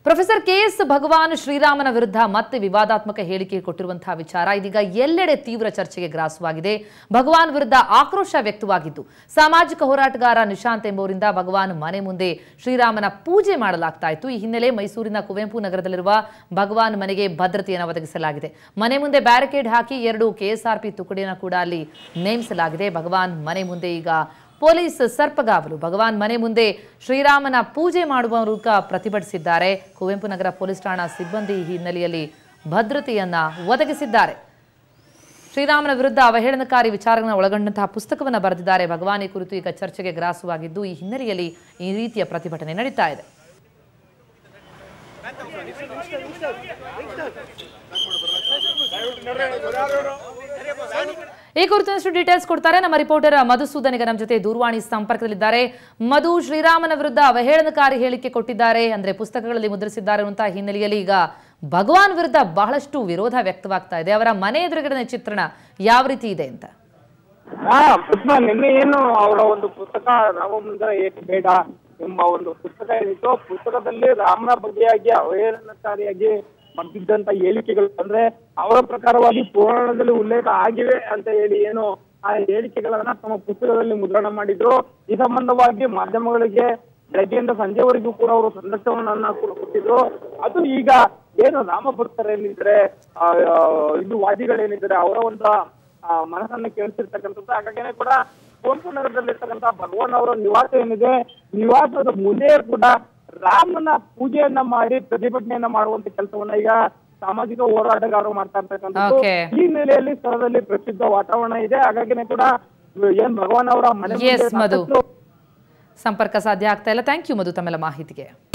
Professor K S ಭಗವಾನ್ ಶ್ರೀರಾಮನ ವಿರುದ್ಧ ಮತ್ತೆ ವಿವಾದಾತ್ಮಕ ಹೇಳಿಕೆ ಕೊಟ್ಟಿರುವಂತಹ ವಿಚಾರ ಇದೀಗ ಎಲ್ಲೆಡೆ ತೀವ್ರ ಚರ್ಚೆಗೆ ಗ್ರಾಸವಾಗಿದೆ ಭಗವಾನ್ ವಿರುದ್ಧ ಆಕ್ರೋಶ ವ್ಯಕ್ತವಾಗಿದ್ದು ಸಾಮಾಜಿಕ ಹೋರಾಟಗಾರ ನಿಶಾಂತ್ ಎಂಬುವರಿಂದ ಭಗವಾನ್ ಮನೆ ಮುಂದೆ ಶ್ರೀರಾಮನ ಪೂಜೆ ಮಾಡಲಾಗ್ತಾ ಇತ್ತು ಈ ಹಿನ್ನೆಲೆ ಮೈಸೂರಿನ ಕುವೆಂಪು ನಗರದಲ್ಲಿರುವ ಭಗವಾನ್ ಮನೆಗೆ ಭದ್ರತೆಯನ್ನು ಒದಗಿಸಲಾಗಿದೆ ಮನೆ ಮುಂದೆ ಬ್ಯಾರಿಕೇಡ್ ಹಾಕಿ ಎರಡು ಕೆಎಸ್ಆರ್ಪಿ ತುಕಡಿಯನ್ನು ಕೂಡ ಅಲ್ಲಿ ನೇಮಿಸಲಾಗಿದೆ ಭಗವಾನ್ ಮನೆ ಮುಂದೆ ಈಗ ಪೊಲೀಸ್ ಸರ್ಪಗಾವಲು ಭಗವಾನ್ ಮನೆ ಮುಂದೆ ಶ್ರೀರಾಮನ ಪೂಜೆ ಮಾಡುವ ಮೂಲಕ ಪ್ರತಿಭಟಿಸಿದ್ದಾರೆ ಕುವೆಂಪು ನಗರ ಪೊಲೀಸ್ ಠಾಣಾ ಸಿಬ್ಬಂದಿ ಈ ಹಿನ್ನೆಲೆಯಲ್ಲಿ ಭದ್ರತೆಯನ್ನ ಒದಗಿಸಿದ್ದಾರೆ ಶ್ರೀರಾಮನ ವಿರುದ್ಧ ಅವಹೇಳನಕಾರಿ ವಿಚಾರಗಳನ್ನು ಒಳಗೊಂಡಂತಹ ಪುಸ್ತಕವನ್ನು ಬರೆದಿದ್ದಾರೆ ಭಗವಾನ್ ಈ ಕುರಿತು ಈಗ ಚರ್ಚೆಗೆ ಗ್ರಾಸವಾಗಿದ್ದು ಈ ಹಿನ್ನೆಲೆಯಲ್ಲಿ ಈ ರೀತಿಯ ಪ್ರತಿಭಟನೆ ನಡೀತಾ ಇದೆ ಈ ಕುರಿತಷ್ಟು ಡೀಟೇಲ್ಸ್ ಕೊಡ್ತಾರೆ ನಮ್ಮ ರಿಪೋರ್ಟರ್ ಮಧುಸೂದನ್ ಈಗ ನಮ್ಮ ಜೊತೆ ದೂರವಾಣಿ ಸಂಪರ್ಕದಲ್ಲಿದ್ದಾರೆ ಮಧು ಶ್ರೀರಾಮನ ವಿರುದ್ಧ ಅವಹೇಳನಕಾರಿ ಹೇಳಿಕೆ ಕೊಟ್ಟಿದ್ದಾರೆ ಅಂದ್ರೆ ಪುಸ್ತಕಗಳಲ್ಲಿ ಮುದ್ರಿಸಿದ್ದಾರೆ ಅನ್ನುವಂತಹ ಹಿನ್ನೆಲೆಯಲ್ಲಿ ಈಗ ಭಗವಾನ್ ವಿರುದ್ಧ ಬಹಳಷ್ಟು ವಿರೋಧ ವ್ಯಕ್ತವಾಗ್ತಾ ಇದೆ ಅವರ ಮನೆ ಎದುರುಗಡೆ ಚಿತ್ರಣ ಯಾವ ರೀತಿ ಇದೆ ಅಂತ ಹಾ ಪುಷ್ಪ ನಿನ್ನೆ ಏನು ಅವರ ಒಂದು ಪುಸ್ತಕ ರಾಮ ಮಂದಿರ ಏಕೆ ಬೇಡ ಎಂಬ ಒಂದು ಪುಸ್ತಕ ಏನಿತ್ತು ಪುಸ್ತಕದಲ್ಲಿ ರಾಮನ ಬಗ್ಗೆಯಾಗಿ ಅವಹೇಳನಕಾರಿಯಾಗಿ ಬರ್ತಿದ್ದಂತ ಹೇಳಿಕೆಗಳು ಅಂದ್ರೆ ಅವರ ಪ್ರಕಾರವಾಗಿ ಪುರಾಣದಲ್ಲಿ ಉಲ್ಲೇಖ ಆಗಿವೆ ಅಂತ ಹೇಳಿ ಏನು ಆ ಹೇಳಿಕೆಗಳನ್ನ ತಮ್ಮ ಪುಸ್ತಕದಲ್ಲಿ ಮುದ್ರಣ ಮಾಡಿದ್ರು ಈ ಸಂಬಂಧವಾಗಿ ಮಾಧ್ಯಮಗಳಿಗೆ ಬೆಳಗ್ಗೆಯಿಂದ ಸಂಜೆವರೆಗೂ ಕೂಡ ಅವರು ಸಂದರ್ಶನವನ್ನ ಕೂಡ ಕೊಟ್ಟಿದ್ರು ಅದು ಈಗ ಏನು ರಾಮ ಭಕ್ತರೇನಿದ್ರೆ ಆ, ಆ, ಇದು ವಾದಿಗಳೇನಿದ್ದಾರೆ ಅವರ ಒಂದು ಆ, ಮನಸ್ಸನ್ನ ಕೇಳಿಸಿರ್ತಕ್ಕಂಥದ್ದು ಹಾಗಾಗಿನೇ ಕೂಡ ಕುವೆಂಪು ನಗರದಲ್ಲಿರ್ತಕ್ಕಂಥ ಭಗವಾನ್ ಅವರ ನಿವಾಸ ಏನಿದೆ ನಿವಾಸದ ಮುಂದೆ ಕೂಡ ರಾಮನ ಪೂಜೆಯನ್ನ ಮಾಡಿ ಪ್ರತಿಭಟನೆಯನ್ನ ಮಾಡುವಂತ ಕೆಲಸವನ್ನ ಈಗ ಸಾಮಾಜಿಕ ಹೋರಾಟಗಾರರು ಮಾಡ್ತಾ ಇರ್ತಕ್ಕಂಥದ್ದು Okay. ಈ ಹಿನ್ನೆಲೆಯಲ್ಲಿ ಸ್ಥಳದಲ್ಲಿ ಪ್ರಸಿದ್ಧ ವಾತಾವರಣ ಇದೆ ಹಾಗಾಗಿನೇ ಕೂಡ ಏನ್ ಭಗವಾನ್ ಅವರ ಮನೆ Yes, ಮುಂದೆ ಮಧು. ಸಾಕಷ್ಟು ಸಂಪರ್ಕ ಸಾಧ್ಯ ಆಗ್ತಾ ಇಲ್ಲ ಥ್ಯಾಂಕ್ ಯು ಮಧು ತಮ್ಮೆಲ್ಲ ಮಾಹಿತಿಗೆ